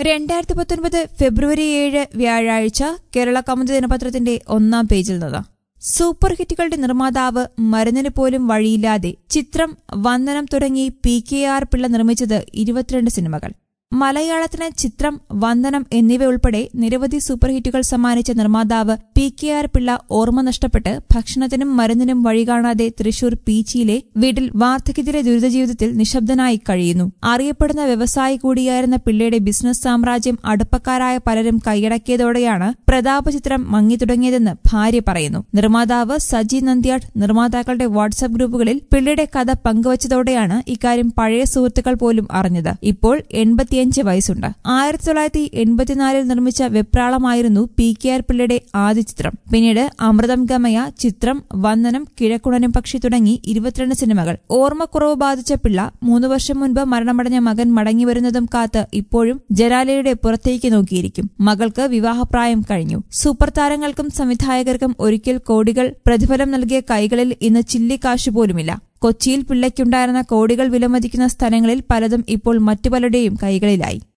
രണ്ടായിരത്തി പത്തൊൻപത് ഫെബ്രുവരി ഏഴ് വ്യാഴാഴ്ച കേരള കൗമുദി ദിനപത്രത്തിന്റെ ഒന്നാം പേജിൽ നിന്ന് സൂപ്പർ ഹിറ്റുകളുടെ നിർമ്മാതാവ് മരുന്നിന് പോലും വഴിയില്ലാതെ ചിത്രം വന്ദനം തുടങ്ങി പി കെ ആർ പിള്ള നിർമ്മിച്ചത് ഇരുപത്തിരണ്ട് സിനിമകൾ മലയാളത്തിന് ചിത്രം വന്ദനം എന്നിവ ഉൾപ്പെടെ നിരവധി സൂപ്പർ ഹിറ്റുകൾ സമ്മാനിച്ച നിർമ്മാതാവ് പി കെ ആർ പിള്ള ഓർമ്മ നഷ്ടപ്പെട്ട് ഭക്ഷണത്തിനും മരുന്നിനും വഴി കാണാതെ തൃശൂർ പീച്ചിയിലെ വീട്ടിൽ വാർദ്ധക്യത്തിലെ ദുരിതജീവിതത്തിൽ നിശബ്ദനായി കഴിയുന്നു അറിയപ്പെടുന്ന വ്യവസായി കൂടിയായിരുന്ന പിള്ളയുടെ ബിസിനസ് സാമ്രാജ്യം അടുപ്പക്കാരായ പലരും കൈയടക്കിയതോടെയാണ് പ്രതാപ ചിത്രം മങ്ങി തുടങ്ങിയതെന്ന് ഭാര്യ പറയുന്നു നിർമ്മാതാവ് സജി നന്ദ്യാട്ട് നിർമ്മാതാക്കളുടെ വാട്സ്ആപ്പ് ഗ്രൂപ്പുകളിൽ പിള്ളയുടെ കഥ പങ്കുവച്ചതോടെയാണ് ഇക്കാര്യം പഴയ സുഹൃത്തുക്കൾ പോലും അറിഞ്ഞത് ഇപ്പോൾ എൺപത്തിയഞ്ച് വയസ്സുണ്ട് ആയിരത്തി തൊള്ളായിരത്തി എൺപത്തിനാലിൽ നിർമ്മിച്ച വെപ്രാളമായിരുന്നു പി കെ ആർ പിള്ളയുടെ ആദ്യ ചിത്രം പിന്നീട് അമൃതം ഗമയ ചിത്രം വന്ദനം കിഴക്കുണനും പക്ഷി തുടങ്ങി ഇരുപത്തിരണ്ട് സിനിമകൾ ഓർമ്മക്കുറവ് ബാധിച്ച പിള്ള മൂന്ന് വർഷം മുൻപ് മരണമടഞ്ഞ മകൻ മടങ്ങിവരുന്നതും കാത്ത് ഇപ്പോഴും ജനാലയുടെ പുറത്തേക്ക് നോക്കിയിരിക്കും മകൾക്ക് വിവാഹപ്രായം കഴിഞ്ഞു സൂപ്പർ താരങ്ങൾക്കും സംവിധായകർക്കും ഒരിക്കൽ കോടികൾ പ്രതിഫലം നൽകിയ കൈകളിൽ ഇന്ന് ചില്ലിക്കാശു പോലുമില്ല കൊച്ചിയിൽ പിള്ളയ്ക്കുണ്ടായിരുന്ന കോടികൾ വിലമതിക്കുന്ന സ്ഥലങ്ങളിൽ പലതും ഇപ്പോൾ മറ്റു പലരുടെയും കൈകളിലായി